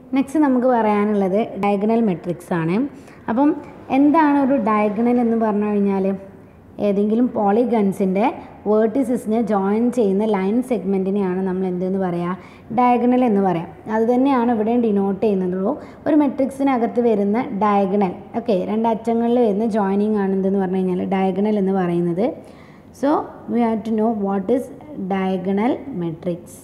Next നമുക്ക് പറയാനുള്ളത് diagonal matrix ആണ് അപ്പം എന്താണ് ഒരു ഡയഗണൽ എന്ന് പറഞ്ഞു കഴിഞ്ഞാൽ ഏതെങ്കിലും പോളിഗൺസിൻ്റെ വേർട്ടിസിനെ ജോയിൻ ചെയ്യുന്ന ലൈൻ സെഗ്മെൻറ്റിനെയാണ് നമ്മൾ എന്തെന്ന് പറയുക ഡയഗണൽ എന്ന് പറയാം അത് തന്നെയാണ് ഇവിടെ ഡിനോട്ട് ചെയ്യുന്നതുള്ളൂ ഒരു മെട്രിക്സിനകത്ത് വരുന്ന ഡയഗണൽ ഓക്കെ രണ്ട് അറ്റങ്ങളിൽ വരുന്ന ജോയിനിങ് ആണ് എന്തെന്ന് പറഞ്ഞു കഴിഞ്ഞാൽ ഡയഗണൽ എന്ന് പറയുന്നത് so we have to know what is diagonal matrix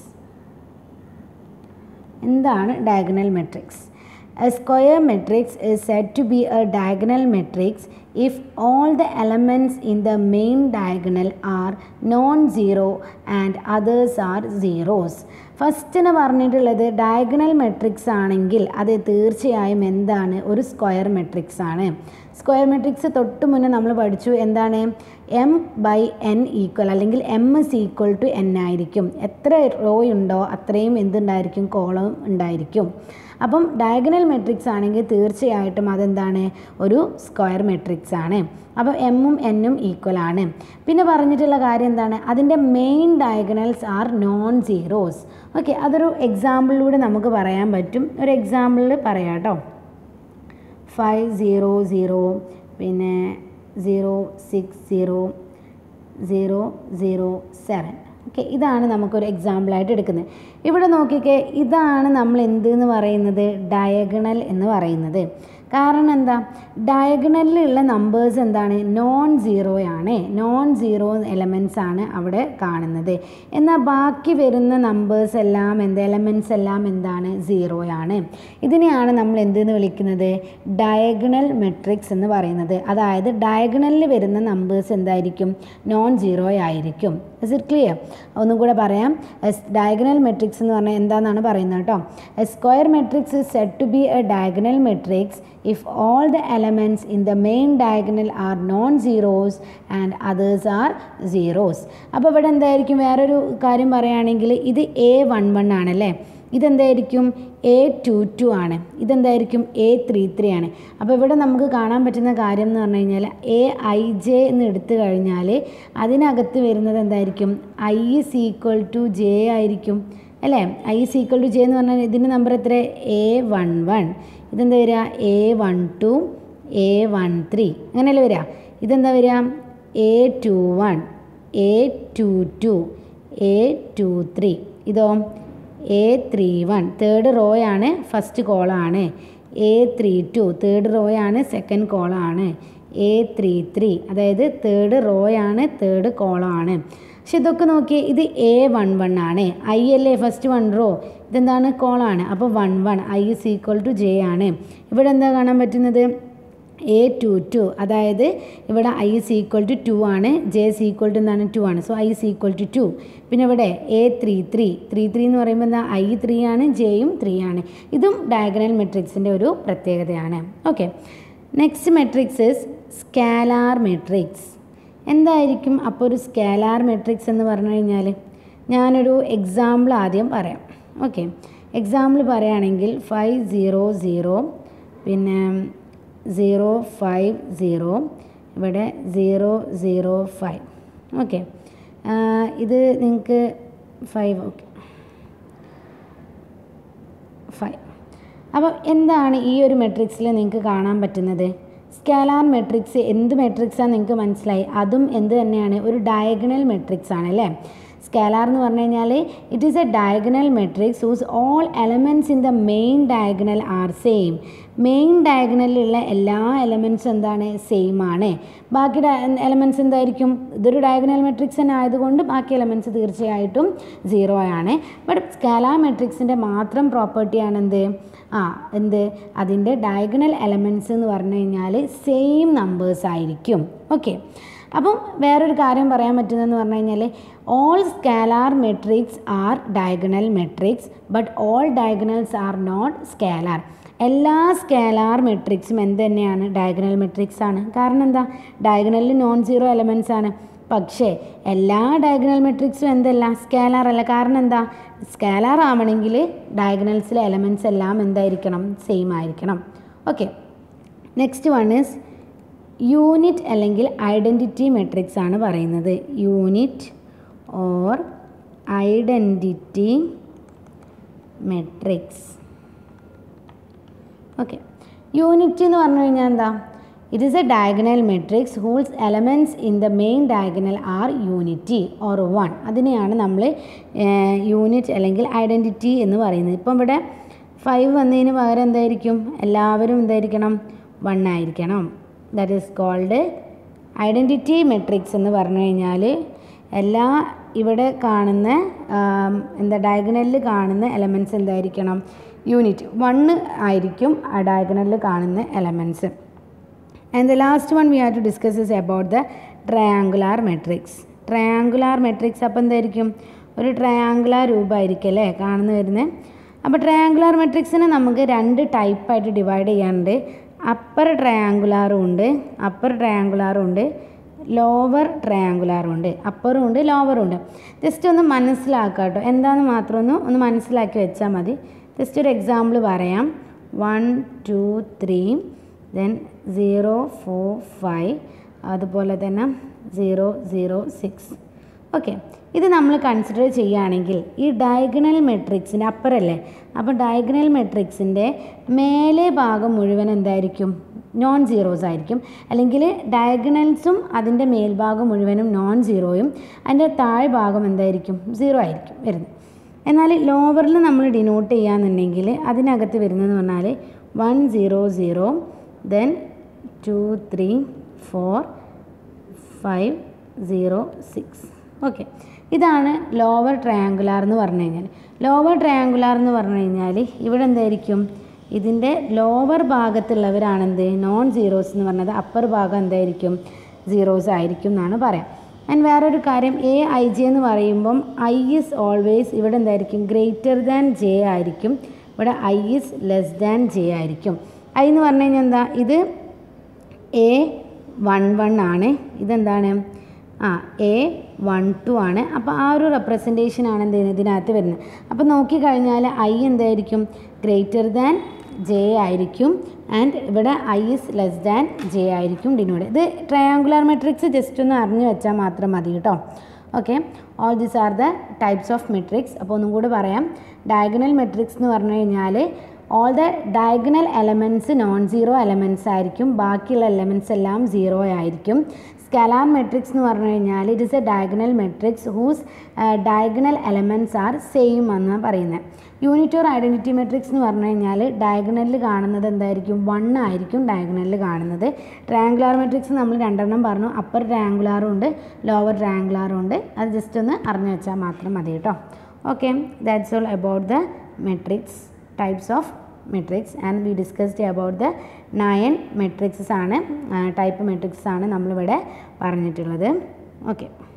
എന്താണ് diagonal matrix a square matrix is said to be a diagonal matrix if all the elements in the main diagonal are non-zero and others are zeros. ഫസ്റ്റിന് പറഞ്ഞിട്ടുള്ളത് diagonal matrix ആണെങ്കിൽ അത് തീർച്ചയായും എന്താണ് ഒരു square matrix ആണ് square matrix തൊട്ട് മുന്നേ നമ്മൾ പഠിച്ചു എന്താണ് എം ബൈ എൻ ഈക്വൽ അല്ലെങ്കിൽ M is equal to N ആയിരിക്കും എത്ര റോ ഉണ്ടോ അത്രയും എന്തുണ്ടായിരിക്കും കോളം ഉണ്ടായിരിക്കും അപ്പം ഡയഗണൽ മെട്രിക്സ് ആണെങ്കിൽ തീർച്ചയായിട്ടും അതെന്താണ് ഒരു സ്ക്വയർ മെട്രിക്സ് ആണ് അപ്പോൾ എമ്മും എന്നും ഈക്വൽ ആണ് പിന്നെ പറഞ്ഞിട്ടുള്ള കാര്യം എന്താണ് അതിൻ്റെ main diagonals are non zeros okay അതൊരു എക്സാമ്പിളിലൂടെ നമുക്ക് പറയാൻ പറ്റും ഒരു എക്സാമ്പിളിൽ പറയാം കേട്ടോ ഫൈവ് സീറോ സീറോ പിന്നെ zero six zero zero zero seven okay ഇതാണ് നമുക്കൊരു എക്സാമ്പിളായിട്ട് എടുക്കുന്നത് ഇവിടെ നോക്കിക്കേ ഇതാണ് നമ്മൾ എന്ത് എന്ന് പറയുന്നത് ഡയഗണൽ എന്ന് പറയുന്നത് കാരണം എന്താ ഡയഗണലിലുള്ള നമ്പേഴ്സ് എന്താണ് നോൺ സീറോയാണ് നോൺ സീറോ എലമെൻറ്റ്സ് ആണ് അവിടെ കാണുന്നത് എന്നാൽ ബാക്കി വരുന്ന നമ്പേഴ്സ് എല്ലാം എന്ത് എലമെൻറ്റ്സ് എല്ലാം എന്താണ് സീറോയാണ് ഇതിനെയാണ് നമ്മൾ എന്തെന്ന് വിളിക്കുന്നത് ഡയഗണൽ മെട്രിക്സ് എന്ന് പറയുന്നത് അതായത് ഡയഗണലിൽ വരുന്ന നമ്പേഴ്സ് എന്തായിരിക്കും നോൺ സീറോ ആയിരിക്കും ഇസ് ഇറ്റ് ക്ലിയർ ഒന്നും കൂടെ പറയാം ഡയഗണൽ മെട്രിക്സ് എന്ന് പറഞ്ഞാൽ എന്താണെന്നാണ് പറയുന്നത് കേട്ടോ a square matrix is said to be a diagonal matrix if all the elements in the main diagonal are non-zeros and others are zeros അപ്പോൾ ഇവിടെ എന്തായിരിക്കും വേറൊരു കാര്യം പറയുകയാണെങ്കിൽ ഇത് എ വൺ വൺ ആണല്ലേ ഇതെന്തായിരിക്കും എ ടു ടു ആണ് ഇതെന്തായിരിക്കും എ ത്രീ ത്രീ ആണ് അപ്പോൾ ഇവിടെ നമുക്ക് കാണാൻ പറ്റുന്ന കാര്യം എന്ന് പറഞ്ഞു കഴിഞ്ഞാൽ എ ഐ ജെ എന്ന് എടുത്തു കഴിഞ്ഞാൽ അതിനകത്ത് വരുന്നത് എന്തായിരിക്കും I is equal to J ആയിരിക്കും അല്ലേ I is equal to J എന്ന് പറഞ്ഞാൽ ഇതിൻ്റെ നമ്പർ എത്ര എ വൺ വൺ ഇതെന്താ വരിക A one two A one three അങ്ങനെയല്ലേ വരിക ഇതെന്താ വരിക A two one A two two A two three ഇതോ A three one third row ആണ് ഫസ്റ്റ് കോളാണ് A three two third row ആണ് സെക്കൻഡ് കോളാണ് എ ത്രീ ത്രീ അതായത് തേർഡ് റോ ആണ് തേർഡ് കോളാണ് പക്ഷെ ഇതൊക്കെ നോക്കിയേ ഇത് എ വൺ വൺ ആണ് ഐ അല്ലേ ഫസ്റ്റ് വൺ റോ ഇതെന്താണ് കോളാണ് അപ്പോൾ one one I is equal to J ആണ് ഇവിടെ എന്താ കാണാൻ പറ്റുന്നത് എ ടു ടു അതായത് ഇവിടെ I is equal to two ആണ് ജെ ഇസ് ഈക്വൽ ടു എന്താണ് ടു ആണ് so I is equal to two പിന്നെ ഇവിടെ A three three three three എന്ന് പറയുമ്പോൾ എന്താ ഐ ത്രീ ആണ് ജെയും ത്രീ ആണ് ഇതും ഡയഗണൽ മെട്രിക്സിൻ്റെ ഒരു പ്രത്യേകതയാണ് okay next matrix is scalar matrix എന്തായിരിക്കും അപ്പോൾ ഒരു സ്കാലാർ മെട്രിക്സ് എന്ന് പറഞ്ഞു കഴിഞ്ഞാൽ ഞാനൊരു എക്സാമ്പിൾ ആദ്യം പറയാം ഓക്കെ എക്സാമ്പിൾ പറയുകയാണെങ്കിൽ ഫൈവ് സീറോ സീറോ പിന്നെ സീറോ ഫൈവ് സീറോ ഇവിടെ സീറോ സീറോ ഫൈവ് ഓക്കെ ഇത് നിങ്ങൾക്ക് ഫൈവ് ഓക്കെ ഫൈവ് അപ്പോൾ എന്താണ് ഈ ഒരു മെട്രിക്സിൽ നിങ്ങൾക്ക് കാണാൻ പറ്റുന്നത് സ്കാലാർ മെട്രിക്സ് എന്ത് മെട്രിക്സാണ് നിങ്ങൾക്ക് മനസ്സിലായി അതും എന്ത് തന്നെയാണ് ഒരു ഡയഗണൽ മെട്രിക്സ് ആണ് അല്ലേ സ്കാലാർ എന്ന് പറഞ്ഞു കഴിഞ്ഞാൽ it is a diagonal matrix whose all elements in the main diagonal are same main ഡയഗണലിലുള്ള എല്ലാ എലമെൻറ്റ്സും എന്താണ് സെയിം ആണ് ബാക്കി എലമെൻറ്റ്സ് എന്തായിരിക്കും ഇതൊരു ഡയഗണൽ മെട്രിക്സ് തന്നെ ആയതുകൊണ്ട് ബാക്കി എലമെൻറ്റ്സ് തീർച്ചയായിട്ടും സീറോ ആണ് ബട്ട് സ്കാലാർ മെട്രിക്സിൻ്റെ മാത്രം പ്രോപ്പർട്ടിയാണ് എന്ത് ആ എന്ത് അതിൻ്റെ ഡയഗണൽ എലമെൻറ്റ്സ് എന്ന് പറഞ്ഞു കഴിഞ്ഞാൽ സെയിം നമ്പേഴ്സ് ആയിരിക്കും ഓക്കെ അപ്പം വേറൊരു കാര്യം പറയാൻ പറ്റുന്നതെന്ന് പറഞ്ഞു കഴിഞ്ഞാൽ all scalar matrix are diagonal matrix but all diagonals are not scalar എല്ലാ സ്കാലാർ മെട്രിക്സും എന്ത് തന്നെയാണ് ഡയഗണൽ മെട്രിക്സ് ആണ് കാരണം എന്താ ഡയഗണലിൽ നോൺ സീറോ എലമെൻറ്റ്സ് ആണ് പക്ഷേ എല്ലാ ഡയഗണൽ മെട്രിക്സും എന്തല്ല സ്കാലാർ അല്ല കാരണം എന്താ സ്കാലാർ ആവണമെങ്കിൽ ഡയഗണൽസിലെ എലമെൻറ്റ്സ് എല്ലാം എന്തായിരിക്കണം സെയിം ആയിരിക്കണം okay next one is unit അല്ലെങ്കിൽ ഐഡൻറ്റിറ്റി മെട്രിക്സ് ആണ് പറയുന്നത് unit or identity matrix okay unit എന്ന് പറഞ്ഞു കഴിഞ്ഞാൽ എന്താ it is a diagonal matrix whose elements in the main diagonal are unity or one അതിനെയാണ് നമ്മൾ യൂണിറ്റ് അല്ലെങ്കിൽ ഐഡൻറ്റിറ്റി എന്ന് പറയുന്നത് ഇപ്പം ഇവിടെ ഫൈവ് വന്നതിന് പകരം എന്തായിരിക്കും എല്ലാവരും എന്തായിരിക്കണം വൺ ആയിരിക്കണം that is called identity matrix എന്ന് പറഞ്ഞു കഴിഞ്ഞാൽ എല്ലാ ഇവിടെ കാണുന്ന ആം, എന്താ ഡയഗണലിൽ കാണുന്ന എലമെൻറ്റ്സ് എന്തായിരിക്കണം യൂണിറ്റ് വണ്ണ് ആയിരിക്കും ആ ഡയഗണലിൽ കാണുന്ന elements and the last one we have to discuss is about the triangular matrix triangular matrix അപ്പോൾ എന്തായിരിക്കും ഒരു ട്രയാങ്കുലാർ രൂപമായിരിക്കും അല്ലേ കാണുന്നു വരുന്നത് അപ്പോൾ ട്രയാങ്കുലാർ മെട്രിക്സിനെ നമുക്ക് രണ്ട് ടൈപ്പായിട്ട് ഡിവൈഡ് ചെയ്യാനുണ്ട് അപ്പർ ട്രയാങ്കുലാറും ഉണ്ട് അപ്പർ ട്രയാങ്കുലാറും ഉണ്ട് ലോവർ ട്രയാങ്കുലാറും ഉണ്ട് അപ്പറും ഉണ്ട് ലോവറും ഉണ്ട് ജസ്റ്റ് ഒന്ന് മനസ്സിലാക്കുക കേട്ടോ എന്താണെന്ന് മാത്രം ഒന്ന് ഒന്ന് മനസ്സിലാക്കി വെച്ചാൽ മതി ജസ്റ്റ് ഒരു എക്സാമ്പിൾ പറയാം one two three then zero four five അതുപോലെ തന്നെ സീറോ സീറോ സിക്സ് ഓക്കെ ഇത് നമ്മൾ കൺസിഡർ ചെയ്യുകയാണെങ്കിൽ ഈ ഡയഗണൽ മെട്രിക്സിൻ്റെ അപ്പറല്ലേ അപ്പോൾ ഡയഗണൽ മെട്രിക്സിൻ്റെ മേലെ ഭാഗം മുഴുവൻ എന്തായിരിക്കും നോൺ സീറോസ് ആയിരിക്കും അല്ലെങ്കിൽ ഡയഗണൽസും അതിൻ്റെ മേൽഭാഗം മുഴുവനും നോൺ സീറോയും അതിൻ്റെ താഴ്ഭാഗം എന്തായിരിക്കും സീറോ ആയിരിക്കും വരുന്നത് എന്നാൽ ലോവറിൽ നമ്മൾ ഡിനോട്ട് ചെയ്യാന്നുണ്ടെങ്കിൽ അതിനകത്ത് വരുന്നതെന്ന് പറഞ്ഞാൽ one zero zero then two three four five zero six okay ഇതാണ് ലോവർ ട്രയാങ്കുലാർ എന്ന് പറഞ്ഞു കഴിഞ്ഞാൽ ലോവർ ട്രയാങ്കുലാർ എന്ന് പറഞ്ഞു കഴിഞ്ഞാൽ ഇവിടെ എന്തായിരിക്കും ഇതിൻ്റെ ലോവർ ഭാഗത്തുള്ളവരാണെന്ത് നോൺ സീറോസ് എന്ന് പറഞ്ഞത് അപ്പർ ഭാഗം എന്തായിരിക്കും സീറോസ് ആയിരിക്കും എന്നാണ് പറയാം ആൻഡ് വേറൊരു കാര്യം എ ഐ ജെ എന്ന് പറയുമ്പം ഐ ഇസ് ഓൾവേസ് ഇവിടെ എന്തായിരിക്കും ഗ്രേറ്റർ ദാൻ ജെ ആയിരിക്കും ഇവിടെ I is less than J ആയിരിക്കും ഐ എന്ന് പറഞ്ഞു കഴിഞ്ഞാൽ എന്താ ഇത് എ വൺ വൺ ആണ് ഇതെന്താണ് ആ എ വൺ ടു ആണ് അപ്പോൾ ആ ഒരു റെപ്രസെൻറ്റേഷൻ ആണ് എന്ത് ചെയ്യുന്നത് ഇതിനകത്ത് വരുന്നത് അപ്പോൾ നോക്കിക്കഴിഞ്ഞാൽ ഐ എന്തായിരിക്കും ഗ്രേറ്റർ ദാൻ ജെ ആയിരിക്കും ആൻഡ് ഇവിടെ I is less than J ആയിരിക്കും ഡിനോഡ് ഇത് ട്രയാങ്കുലാർ മെട്രിക്സ് ജസ്റ്റ് ഒന്ന് അറിഞ്ഞു വെച്ചാൽ മാത്രം മതി കേട്ടോ okay all these are the types of matrix അപ്പോൾ ഒന്നും കൂടി പറയാം ഡയഗണൽ മെട്രിക്സ് എന്ന് പറഞ്ഞു കഴിഞ്ഞാൽ all the diagonal elements non zero elements ആയിരിക്കും ബാക്കിയുള്ള എലമെൻറ്റ്സ് എല്ലാം സീറോ ആയിരിക്കും സ്കലാർ മെട്രിക്സ് എന്ന് പറഞ്ഞു കഴിഞ്ഞാൽ it is a diagonal matrix whose diagonal elements are same എന്ന് പറയുന്നത് യൂണിറ്റ് ഓർ ഐഡൻറ്റിറ്റി മെട്രിക്സ് എന്ന് പറഞ്ഞു കഴിഞ്ഞാൽ ഡയഗണലിൽ കാണുന്നത് എന്തായിരിക്കും വൺ ആയിരിക്കും ഡയഗണലിൽ കാണുന്നത് ട്രയാങ്കുലാർ മെട്രിക്സ് നമ്മൾ രണ്ടെണ്ണം പറഞ്ഞു അപ്പർ ട്രയാങ്കുലാറും ഉണ്ട് ലോവർ ട്രയാങ്കുലാറും ഉണ്ട് അത് ജസ്റ്റ് ഒന്ന് അറിഞ്ഞു വെച്ചാൽ മാത്രം മതി കേട്ടോ okay that's all about the matrix types of matrix and we discussed about the nine matrices ആണ് ടൈപ്പ് മെട്രിക്സ് ആണ് നമ്മളിവിടെ പറഞ്ഞിട്ടുള്ളത് ഓക്കെ